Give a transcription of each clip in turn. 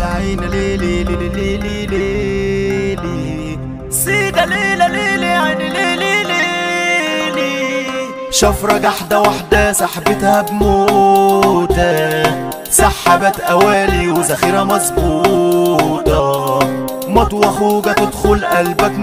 عينا ليلي ليلي ليلي ليلي سيدة ليلة ليلي عيني ليلي ليلي شفرة جحدة واحدة سحبتها بموتة سحبت قوالي وذخيرة مظبوطة مطوة خوجة تدخل قلبك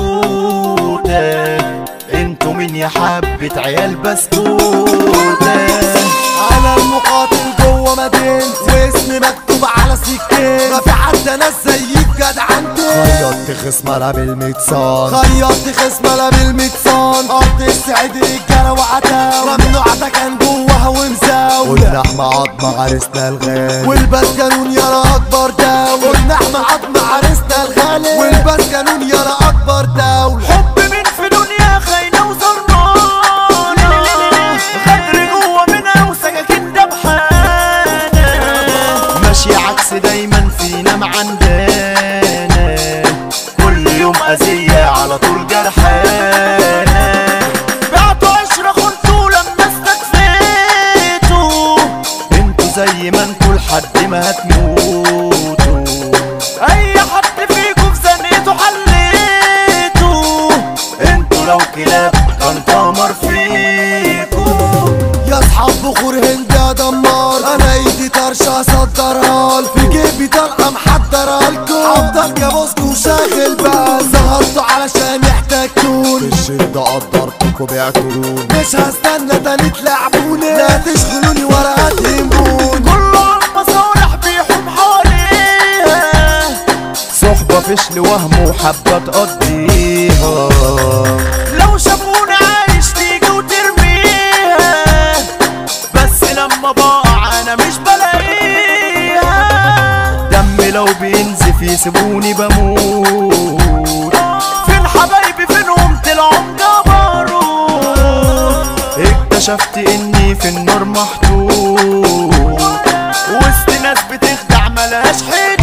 منكوتة انتوا مين يا حبة عيال بسكوتة انا المقاتل جوه مدينتي واسمي مكتوب على سكين ما في حد انا زيك جدعنتي خيطت خصم انا بالميتسان خيطت خصم انا بالميتسان ارض السعيد رجاله وعتاوله ممنوعة كان جوه ومزاوله واللحمة عظمة عرسنا الغالي والباس قانون يرى اكبر دولة واللحمة عظمة عرسنا الغالي والباس قانون يرى اكبر دولة حب مين في دنيا خاينة وظلمانة غدر جوه منها وسكاكين دبحانة ماشية عكس دايما فينا معندانا كل يوم أذية على طول جرحانة بعتوا عشرة خنتوا لما استكفيتوا انتوا زي ما انتوا لحد ما هتموتوا اي حد فيكم في زنقته حليتوا انتوا لو كلاب كان تمر فيكوا يا اصحاب بخور هند يا دمار انا ايدي طرشه اصدرها لكم. في جيبي طلقه محضرها لكم هفضل كابوسكو وشاغل بقى ظهرتوا علشان احتاجتوني في الشدة قدرتكم بعتوني مش هستنى تاني تلعبوني لا تشغلوني ولا هتهموني كله عم مصالح بيحوم حواليها صحبة فشل وهم وحبة تقضيها لو شافوني عايش تيجي وترميها بس لما بقع انا مش بلاقيها دمي لو بينزف يسيبوني بموت فين حبايبي فينهم طلعوا جبروت اكتشفت اني في النار محطوط وسط ناس بتخدع ملهاش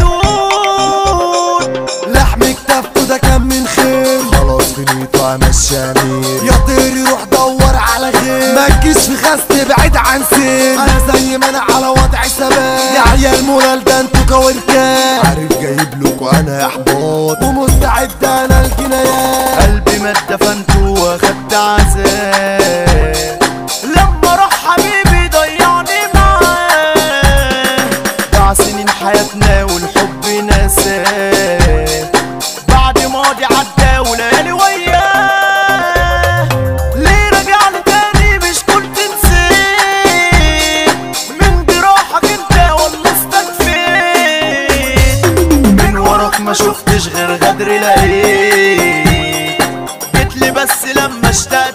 حدود لحم كتافته ده كان من خير خلاص فينيتو انا الشامير يا طير روح دور على غير ما تجيش في خست بعيد عن سير انا زي ما انا على وضع ثبات يا عيال مورال ده انتوا كوركات عارف جايب لكم انا احباط ومستعد انا الجنايات قلبي ما اتدفنت واخدت عذاب لما راح حبيبي ضيعني معاه ضاع سنين حياتنا والحب نساه بعد ماضي عدى وليالي وياه ليه رجعلي تاني مش كنت نسيت من جراحك انت ولا استكفيت من وراك ما شفتش غير غدر لقيت جيتلي بس لما اشتقت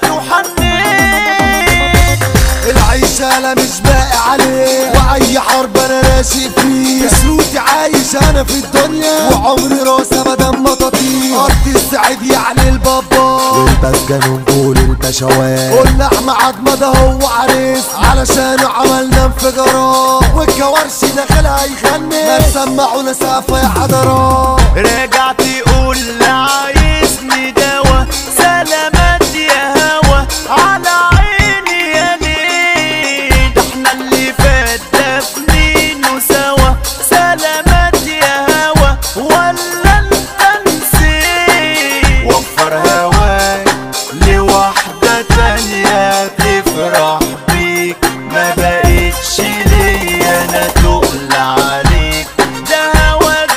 وحنيت العيشة انا مش باقي عليه واي حرب انا راشي فيه شروطي عايش انا في الدنيا وعمري راس ابدا ما تطير ارض السعيد يعني البابا والباس جنون دول البشوات واللحمة عظمة ده هو عريس علشان عملنا انفجارات والكوارش داخلها يغني ما تسمعونا سقفة يا حضرات راجع تقول لي عايزني دوا سلامات يا هوا على عيني يا ليل ده احنا اللي فات دفنينه سوا سلامات يا هوا ولا انت نسيت وفر هواك لواحدة تانية تفرح بيك ما بقتش ليا انا تقل عليك ده هواك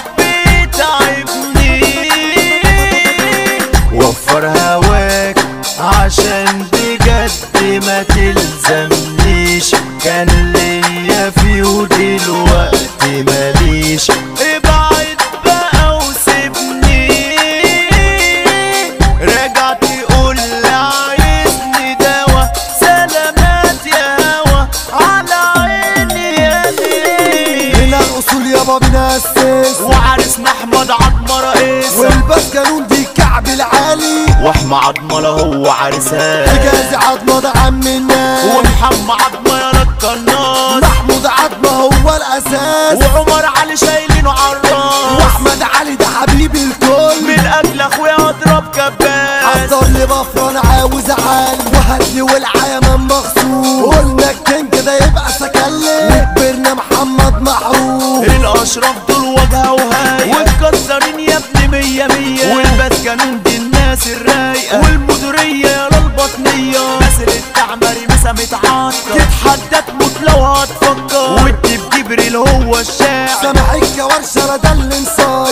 بيتعبني وفر هواك عشان بجد ما تلزمنيش كان ليا في ودلوقتي ماليش ابعد بقى وسيبني راجع تقول لي عايزني دوا سلامات يا هوا على عيني يا ليل هنا الاصول يابا بنأسس وعرسنا احمد عظمه رئيس والباس جنون دي الكعب العالي واحمى عظمه له هو عرسان حجازي عظمة ده عم الناس ومحمد عظمه يا القناص محمود عظمة هو الأساس وعمر علي شايلينه عالراس وأحمد علي ده حبيب الكل من اجل اخويا اضرب كباس حضر لي بفرة أنا عاوز أعلم وهات لي والعيا من مخصوص قلنا الكينج ده يبقى سكلم وكبرنا محمد محروس الاشراف دول وجهه وهاي والكسرين يا ابني مية مية والبات كانون دي الناس الرايقة والمديرية يا للبطنية ناصر التعمري مسا متعطر تتحدى تموت لو هتفكر والدب جبريل هو الشاعر سامحك يا ورشة ده الانصار